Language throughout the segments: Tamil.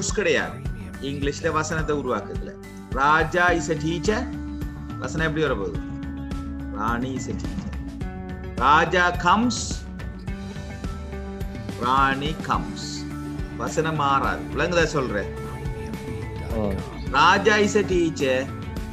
ரூட்ஸ் கிடையாது இங்கிலீஷ்ல வசனத்தை உருவாக்குதுல ராஜா இஸ் a டீச்சர் வசனம் எப்படி வரப்போகுது Rani is a teacher Raja comes Rani comes வசனம் மாறாது விளங்குதா சொல்றேன் Raja is a teacher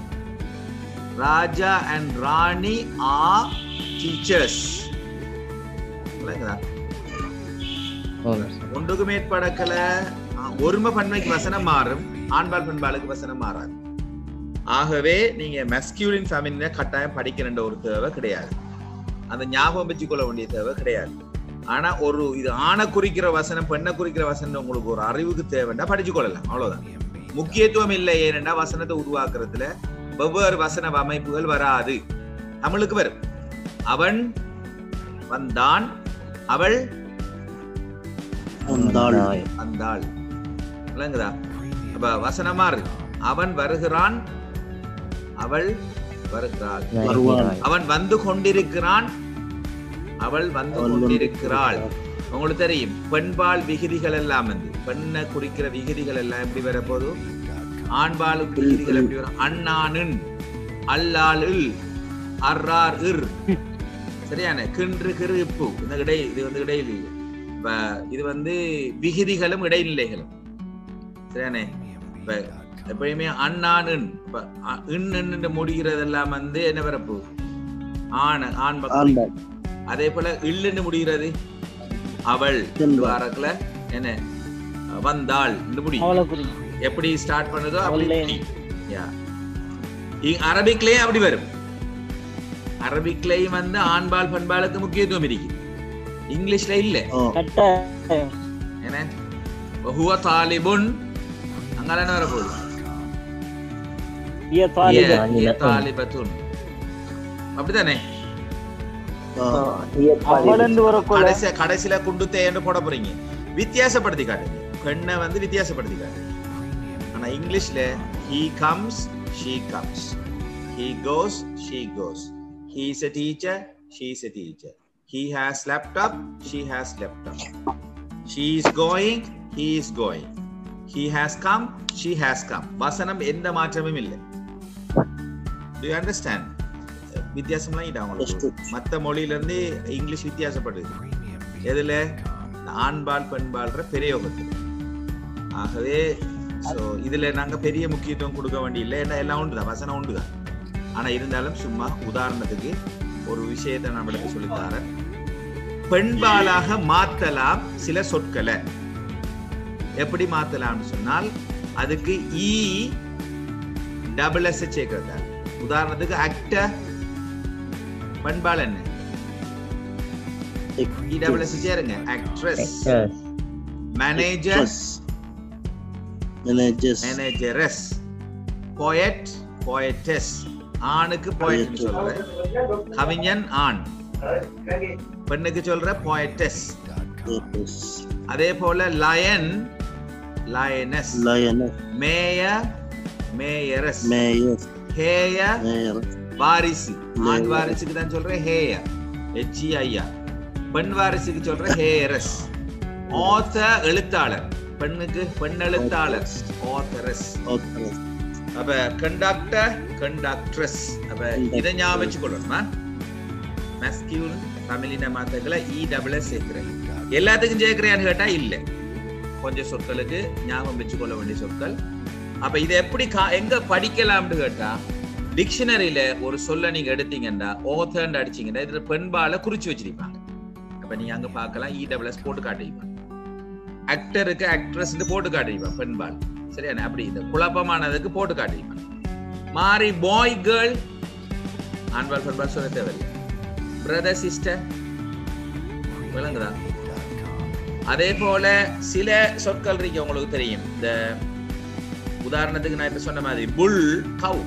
Raja and Rani are teachers விளங்குதா ஒன்றுக்கு மேற்படக்கல ஒருமை பன்மைக்கு வசனம் மாறும் ஆண்பால் பண்பாளுக்கு வசனம் மாறாது ஆகவே நீங்க மஸ்கியூலின் ஃபேமிலின கட்டாயம் படிக்கிற ஒரு தேவை கிடையாது அந்த ஞாபகம் வச்சுக்கொள்ள வேண்டிய தேவை கிடையாது ஆனா ஒரு இது ஆணை குறிக்கிற வசனம் பெண்ணை குறிக்கிற வசனம் உங்களுக்கு ஒரு அறிவுக்கு தேவைன்னா படிச்சு கொள்ளலாம் அவ்வளவுதான் முக்கியத்துவம் இல்லை ஏனென்றா வசனத்தை உருவாக்குறதுல வெவ்வேறு வசன அமைப்புகள் வராது தமிழுக்கு வரும் அவன் வந்தான் அவள் வந்தாள் வந்தாள் விளங்குதா அப்ப வசனமா இருக்கு அவன் வருகிறான் அவள் வருகிறாள் வருவாள் அவன் வந்து கொண்டிருக்கிறான் அவள் வந்து அவள் வந்து கொண்டிருக்கிறாள் உங்களுக்கு தெரியும் பெண்பால் விகுதிகள் எல்லாம் வந்து பெண்ணை குறிக்கிற விகுதிகள் எல்லாம் எப்படி வரப்போது ஆண்பால் விகுதிகள் எப்படி வரும் அண்ணானின் அல்லால் இல் அர்ரார் இர் சரியான கின்று கிரு இப்பு இந்த இடை இது வந்து இடையில் இப்ப இது வந்து விகுதிகளும் இடைநிலைகளும் சரியானே இப்ப எப்பயுமே அண்ணானின் இப்ப அ- இன் இன்னு முடிகிறதெல்லாம் வந்து என்ன வரப்பு ஆண் ஆண் பக்கம் ஆண்பாள் அதே போல இல்லுன்னு முடிகிறது அவள் என்பாள். வாரத்துல என்ன வந்தாள் இந்த முடி அவளை குறிக்கும் எப்படி ஸ்டார்ட் பண்ணுதோ அப்படி அவளே. முடி. Yeah. இ- அரபிக்லயே அப்படி வரும் அரபிக்லயும் வந்து ஆண்பால் பண்பாளுக்கு முக்கியத்துவம் இருக்கு இங்கிலீஷ்ல இல்ல ஓ கட்டாயம் என்ன ஹுவ தாலிபுன் அங்கால வர போகுது இய தாலிப. ஏ, தாலிபத்துன் அப்படித்தானே ஆ, அவளென்று வரக்குள்ள கடைசி கடைசியில குண்டு தேன்னு போட போறீங்க வித்தியாசப்படுத்தி காட்டுங்க பெண்ணை வந்து வித்தியாசப்படுத்தி காட்டுங்க ஆனா இங்கிலீஷ்ல he comes she comes he goes she goes he is a teacher she is a teacher he has laptop she has laptop she is going he is going he has come she has come வசனம் எந்த மாற்றமும் இல்லை do you understand வித்தியாசம்லாம் இல்லை அவங்களுக்கு Understood. மத்த மொழியில இருந்து இங்கிலீஷ் வித்தியாசப்படுது எதுல இந்த ஆண்பால் பெண்பால்ற பிரயோகத்துல ஆகவே சோ இதுல நாங்க பெரிய முக்கியத்துவம் கொடுக்க வேண்டிய இல்லை ஏன்னா எல்லாம் உண்டுதான் வசனம் உண்டுதான் ஆனா இருந்தாலும் சும்மா உதாரணத்துக்கு ஒரு விஷயத்தை நான் விளக்க சொல்லித்தாரேன் பெண்பாலாக மாத்தலாம் சில சொற்களை எப்படி மாத்தலாம்னு சொன்னால் அதுக்கு இ டபுள் எஸ் சேர்க்கிறதா உதாரணத்துக்கு ஆக்டர் பண்பால் என்ன இ டபுள் எஸ் சேருங்க actress manager Actress. Managers. Manageress poet poetess ஆணுக்கு போயட்னு சொல்றேன் கவிஞன் ஆண் பெண்ணுக்கு சொல்ற போயட்டஸ் Purpose. அதே போல lion lioness Lioness. Mayor mayoress Mayor. Heir Mayor. வாரிசு ஆண் Mayor. வாரிசுக்கு தான் சொல்றேன் ஹேயர் ஹெச்இ ஐயா பெண் வாரிசுக்கு சொல்றேன் ஹேயரஸ் ஆத்தர் எழுத்தாளர் பெண்ணுக்கு பெண் எழுத்தாளர் ஆத்தரஸ் Author. அப்ப கண்டக்டர் கண்டக்ட்ரஸ் அப்ப இதை ஞாபகம் வச்சுக்கொள்ளணுமா மஸ்கியூல் தமிழின மாத்தங்களை இ டபுள் எஸ் சேர்க்கிறேன் எல்லாத்துக்கும் சேர்க்கிறேன்னு கேட்டா இல்ல கொஞ்சம் சொற்களுக்கு ஞாபகம் வச்சுக்கொள்ள வேண்டிய சொற்கள் அப்ப இதை எப்படி கா- எங்க படிக்கலாம்னு கேட்டா டிக்ஷனரியில ஒரு சொல்ல நீங்க எடுத்தீங்கன்னா ஓத்தர்ன்னு அடிச்சீங்கன்னா இதுல பெண்பால குறிச்சு வச்சிருப்பாங்க அப்ப நீங்க அங்க பார்க்கலாம் இ டபுள் எஸ் போட்டு காட்டிருப்பாங்க ஆக்டருக்கு ஆக்ட்ரஸ் போட்டு காட்டிருப்பாங்க பெண்பால் சரியான அப்படி இந்த குழப்பமானதுக்கு போட்டு காட்டிருப்பாங்க மாறி பாய் கேர்ள் ஆண்பால் பெண்பால் சொல்ல தேவையில்லை பிரதர் சிஸ்டர் விளங்குதா அதே போல சில சொற்கள் இருக்கு உங்களுக்கு தெரியும் இந்த உதாரணத்துக்கு நான் இப்ப சொன்ன மாதிரி புல் கவு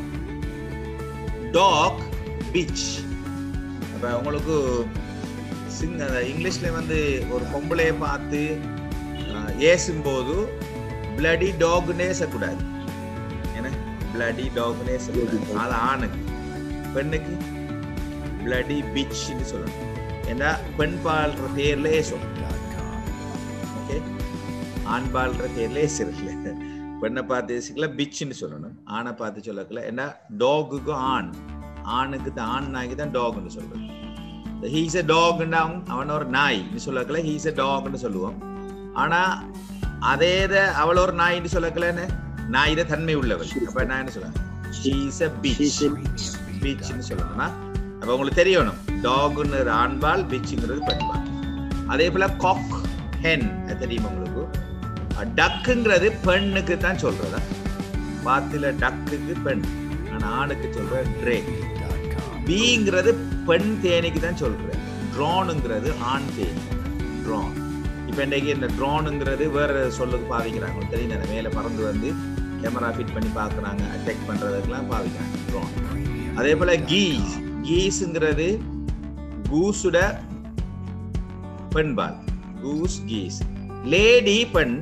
டாக் பீச் அப்ப உங்களுக்கு சிங் அந்த இங்கிலீஷ்ல வந்து ஒரு பொம்பளைய பார்த்து ஆஹ், ஏசும்போது பிளடி டாக்னே ஏசக்கூடாது என்ன பிளடி டாக்னே ஏசக்கூடாது அது ஆணுக்கு பெண்ணுக்கு பிளடி பிச்னு சொல்லணும் ஏன்னா பெண் பால்ற பேர்ல ஏசும் ஓகே ஆண்பால்ன்ற பேர்ல சிறல பெண்ணை பார்த்து யோசிக்கல பிச்சுன்னு சொல்லணும் ஆணை பார்த்து சொல்லக்கல ஏன்னா டாகுக்கு ஆண் ஆணுக்கு தான் ஆண் நாய்க்கு தான் டாக்னு சொல்றது ஹீஸ் எ டாக்னா அவன் ஒரு நாய்ன்னு சொல்லக்கல ஹீஸ் எ டாக்னு சொல்லுவோம் ஆனா அதே இதை அவள் ஒரு நாயின்னு சொல்லக்கலன்னு நாயிட தன்மை உள்ளவள் அப்ப நான் என்ன சொல்லுவேன் ஷீஸ் எ பீச் பீச்னு சொல்லணும்னா அப்ப உங்களுக்கு தெரியணும் டாக்னு ஆண்பால் பீச்சுங்கிறது பெண்பால் அதே போல காக் ஹென் அது தெரியுமா உங்களுக்கு டக்குங்கிறது பெண்ணுக்கு தான் சொல்றதா பாத்தில டக்குக்கு பெண் ஆனா ஆணுக்கு சொல்ற ட்ரே பீங்கிறது பெண் தேனிக்கு தான் சொல்றேன் ட்ரோனுங்கிறது ஆண் தேனி ட்ரோன் இப்ப இன்றைக்கு இந்த ட்ரோனுங்கிறது வேற சொல்லுக்கு பாவிக்கிறாங்க தெரியும் தானே மேல பறந்து வந்து கேமரா ஃபிட் பண்ணி பார்க்கறாங்க அட்டாக் பண்றதுக்கெல்லாம் பாவிக்கிறாங்க ட்ரோன் அதே போல கீஸ் கீஸ்ங்கிறது கூஸுட பெண்பால் கூஸ் கீஸ் லேடி பெண்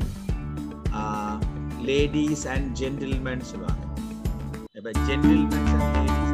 லேடிஸ் அண்ட் ஜென்டில்மேன் சொல்லுவாங்க இப்ப ஜென்டில்மேன்ஸ் அண்ட் லேடிஸ்